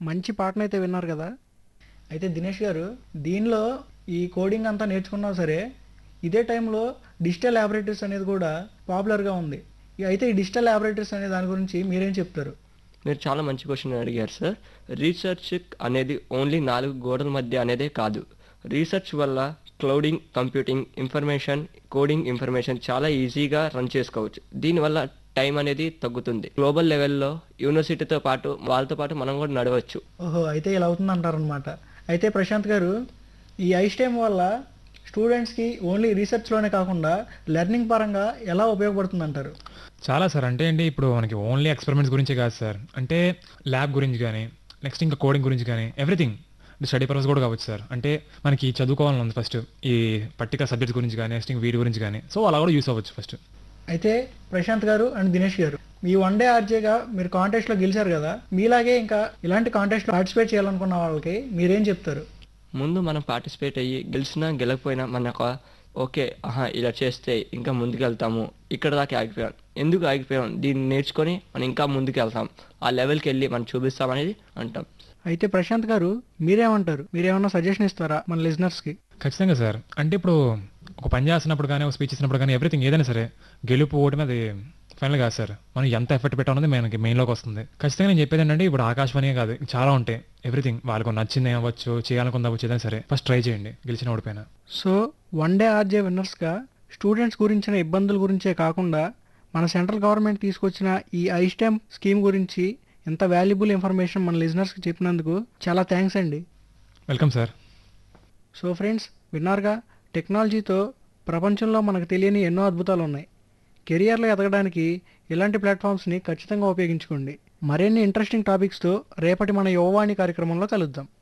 మంచి పాటను అయితే విన్నారు కదా అయితే దినేష్ గారు దీనిలో ఈ కోడింగ్ అంతా నేర్చుకున్నా సరే ఇదే టైంలో డిజిటల్ ల్యాబొరేటరీస్ అనేది కూడా పాపులర్గా ఉంది ఇక అయితే ఈ డిజిటల్ ల్యాబొరేటరీస్ అనే దాని గురించి మీరేం చెప్తారు మీరు చాలా మంచి క్వశ్చన్ అడిగారు సార్ రీసెర్చ్ అనేది ఓన్లీ నాలుగు గోడల మధ్య అనేదే కాదు రీసెర్చ్ వల్ల clouding computing information coding information చాలా ఈజీగా రన్ చేసుకోవచ్చు దీనివల్ల టైం అనేది తగ్గుతుంది గ్లోబల్ లెవెల్లో యూనివర్సిటీతో పాటు వాళ్ళతో పాటు మనం కూడా నడవచ్చు ఓహో అయితే ఇలా అవుతుంది అంటారనమాట అయితే ప్రశాంత్ గారు ఈ ఐస్టైమ్ వల్ల స్టూడెంట్స్కి ఓన్లీ రీసెర్చ్లోనే కాకుండా లెర్నింగ్ పరంగా ఎలా ఉపయోగపడుతుంది అంటారు చాలా సార్ అంటే ఏంటి ఇప్పుడు మనకి ఓన్లీ ఎక్స్పెరిమెంట్స్ గురించే కాదు సార్ అంటే ల్యాబ్ గురించి కానీ నెక్స్ట్ ఇంకా కోడింగ్ గురించి కానీ ఎవ్రీథింగ్ స్టడీ పర్పస్ కూడా కావచ్చు సార్ అంటే మనకి చదువుకోవాలని ఉంది ఫస్ట్ ఈ పర్టికులర్ సబ్జెక్ట్స్ గురించి కానీ నెక్స్ట్ ఇంక వీటి గురించి కానీ సో అలా కూడా యూస్ అవ్వచ్చు ఫస్ట్ అయితే ప్రశాంత్ గారు అండ్ దినేష్ గారు మీ వన్ డే ఆర్జేగా మీరు కాంటెస్ట్లో గెలిచారు కదా మీలాగే ఇంకా ఇలాంటి కాంటెస్ట్లో పార్టిసిపేట్ చేయాలనుకున్న వాళ్ళకి మీరేం చెప్తారు ముందు మనం పార్టిసిపేట్ అయ్యి గెలిచినా గెలకపోయినా మన ఒక ఓకే ఆహా ఇలా చేస్తే ఇంకా ముందుకెళ్తాము ఇక్కడ దాకా ఆగిపోయాం ఎందుకు ఆగిపోయాం దీన్ని నేర్చుకొని మనం ఇంకా ముందుకు వెళ్తాం ఆ లెవెల్కి వెళ్ళి మనం చూపిస్తాం అనేది అంటాం అయితే ప్రశాంత్ గారు మీరేమంటారు మీరేమన్నా సజెషన్ ఇస్తారా మన లిజనర్స్కి ఖచ్చితంగా సార్ అంటే ఇప్పుడు ఒక పని చేస్తున్నప్పుడు కానీ ఒక స్పీచ్ ఇచ్చినప్పుడు కానీ ఎవ్రీథింగ్ ఏదైనా సరే గెలుపు ఓటమి అది ఫైనల్ కాదు సార్ మనం ఎంత ఎఫర్ట్ పెట్టామన్నది మనకి మెయిన్లోకి వస్తుంది ఖచ్చితంగా నేను చెప్పేది ఏంటంటే ఇప్పుడు ఆకాశవాణి కాదు చాలా ఉంటాయి ఎవ్రీథింగ్ వాళ్ళకు నచ్చింది అవ్వచ్చు చేయాలనుకుంది అవ్వచ్చు ఏదైనా సరే ఫస్ట్ ట్రై చేయండి గెలిచిన ఓడిపోయినా సో వన్ డే ఆర్జే విన్నర్స్గా స్టూడెంట్స్ గురించిన ఇబ్బందుల గురించే కాకుండా మన సెంట్రల్ గవర్నమెంట్ తీసుకొచ్చిన ఈ ఐస్టెమ్ స్కీమ్ గురించి ఎంత వాల్యుబుల్ ఇన్ఫర్మేషన్ మన లిజనర్స్కి చెప్పినందుకు చాలా థ్యాంక్స్ అండి వెల్కమ్ సార్ సో ఫ్రెండ్స్ విన్నారుగా టెక్నాలజీతో ప్రపంచంలో మనకు తెలియని ఎన్నో అద్భుతాలు ఉన్నాయి కెరియర్లో ఎదగడానికి ఇలాంటి ప్లాట్ఫామ్స్ని ఖచ్చితంగా ఉపయోగించుకోండి మరిన్ని ఇంట్రెస్టింగ్ టాపిక్స్తో రేపటి మన యువవాణి కార్యక్రమంలో కలుద్దాం